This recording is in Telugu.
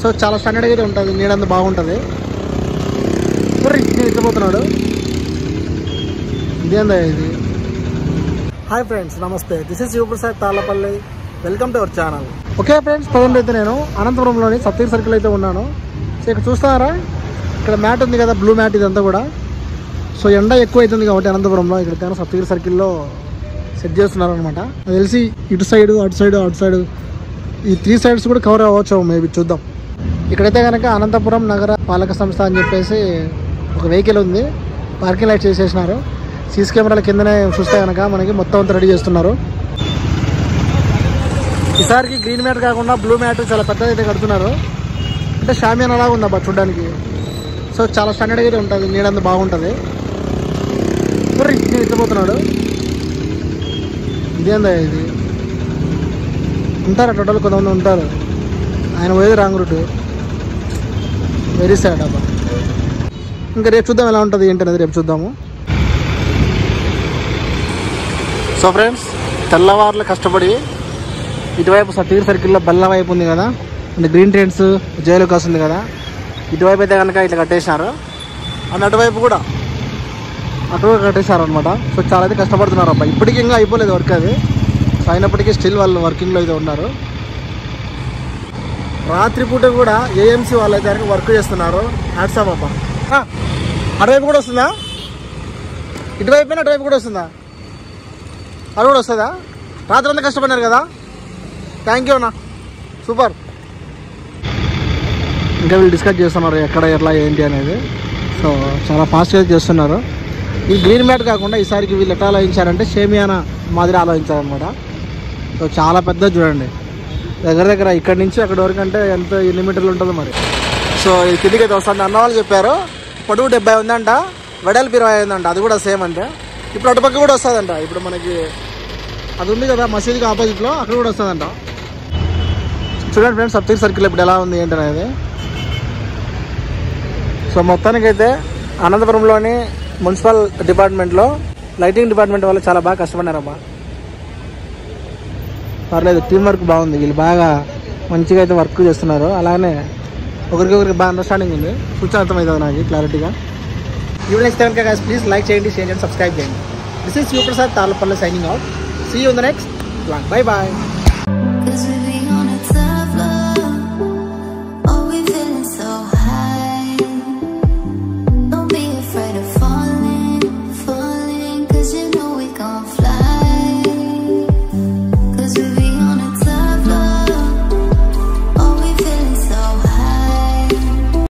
సో చాలా స్టాండర్డ్గా అయితే ఉంటుంది నీడంతా బాగుంటుంది పుర్రి ఎత్తిపోతున్నాడు ఇదేందా ఇది హాయ్ ఫ్రెండ్స్ నమస్తే this is Sivaprasad Tallapalli welcome to our channel okay friends present అయితే నేను అనంతపురంలోని సత్యగిరి సర్కిల్ అయితే ఉన్నాను సో ఇక్కడ చూస్తున్నారా ఇక్కడ మ్యాట్ ఉంది కదా బ్లూ మ్యాట్ ఇదంతా కూడా సో ఎండ ఎక్కువ అవుతుంది కాబట్టి అనంతపురంలో ఇక్కడ కానీ సప్తగిరి సర్కిల్లో సెట్ చేస్తున్నారు అనమాట అది తెలిసి ఇటు సైడ్ అటు సైడ్ అటు సైడ్ ఈ త్రీ సైడ్స్ కూడా కవర్ అవ్వచ్చు మేబీ చూద్దాం ఇక్కడైతే కనుక అనంతపురం నగర పాలక సంస్థ అని చెప్పేసి ఒక వెహికల్ ఉంది పార్కింగ్ లైట్ చేసేసినారు సీసీ కెమెరాల కిందనే చూస్తే కనుక మనకి మొత్తం అంతా రెడీ చేస్తున్నారు ఈసారికి గ్రీన్ మ్యాట్ కాకుండా బ్లూ మ్యాట్ చాలా పెద్దది అయితే కడుతున్నారు అంటే షామియాన్ అలాగా ఉంది అబ్బా చూడడానికి సో చాలా స్టాండర్డ్గా అయితే ఉంటుంది నీడంతా బాగుంటుంది పుర్రి ఎత్తిపోతున్నాడు ఇదేందా ఇది ఉంటారు టోటల్ కొంతమంది ఉంటారు ఆయన పోయేది రాంగ్ రూట్ వెరీ సాడ్ అబ్బా ఇంకా రేపు చూద్దాం ఎలా ఉంటుంది ఏంటి అనేది రేపు చూద్దాము సో ఫ్రెండ్స్ తెల్లవారులు కష్టపడి ఇటువైపు సతీర్ సర్కిల్లో బెల్లం వైపు ఉంది కదా అంటే గ్రీన్ ట్రెండ్స్ జైలు ఉంది కదా ఇటువైపు అయితే కనుక ఇట్లా కట్టేసినారు అండ్ అటువైపు కూడా అటు కట్టేశారు అనమాట సో చాలా అయితే కష్టపడుతున్నారు అబ్బా ఇప్పటికీ ఇంకా అయిపోలేదు వర్క్ అది సో అయినప్పటికీ స్టిల్ వాళ్ళు వర్కింగ్లో అయితే ఉన్నారు రాత్రిపూట కూడా ఏఎంసీ వాళ్ళు అయితే కనుక వర్క్ చేస్తున్నారు హ్యాట్సాప్ అబ్బా ఆ, అటువైపు కూడా వస్తుందా ఇటువైపు అటువైపు కూడా వస్తుందా అది కూడా వస్తుందా రాత్రి అంతా కష్టపడినారు కదా థ్యాంక్ యూ అన్న సూపర్ ఇంకా వీళ్ళు డిస్కస్ చేస్తున్నారు ఎక్కడ ఎట్లా ఏంటి అనేది సో చాలా ఫాస్ట్గా చేస్తున్నారు ఈ గ్రీన్ మ్యాట్ కాకుండా ఈసారికి వీళ్ళు ఎట్లా ఆలోచించారంటే షేమియానా మాదిరి ఆలోచించారనమాట సో చాలా పెద్ద చూడండి దగ్గర దగ్గర ఇక్కడి నుంచి అక్కడి వరకు అంటే ఎంత ఎన్ని మీటర్లు ఉంటుందో మరి సో ఇది కిందికి అయితే వస్తుంది అన్న వాళ్ళు చెప్పారు పొడుగు డెబ్బై ఉందంట వెడల్పు ఇరవై ఉందంట అది కూడా సేమ్ అంటే ఇప్పుడు అటుపక్క కూడా వస్తుందంట ఇప్పుడు మనకి అది ఉంది కదా మసీద్కి ఆపోజిట్లో అక్కడ కూడా వస్తుందంట చూడండి ఫ్రెండ్స్ సప్తగిరి సర్కిల్ ఇప్పుడు ఎలా ఉంది ఏంటి అనేది సో మొత్తానికైతే అనంతపురంలోని మున్సిపల్ డిపార్ట్మెంట్లో లైటింగ్ డిపార్ట్మెంట్ వాళ్ళు చాలా బాగా కష్టపడినారమ్మా పర్లేదు టీం వర్క్ బాగుంది వీళ్ళు బాగా మంచిగా అయితే వర్క్ చేస్తున్నారు అలానే ఒకరికొకరికి బాగా అండర్స్టాండింగ్ ఉంది కూర్చొని అర్థమవుతుంది నాకు క్లారిటీగా you next time guys please like చేయండి షేర్ చేయండి సబ్స్క్రైబ్ చేయండి this is Sivaprasad Tallapalli signing out see you in the next bye bye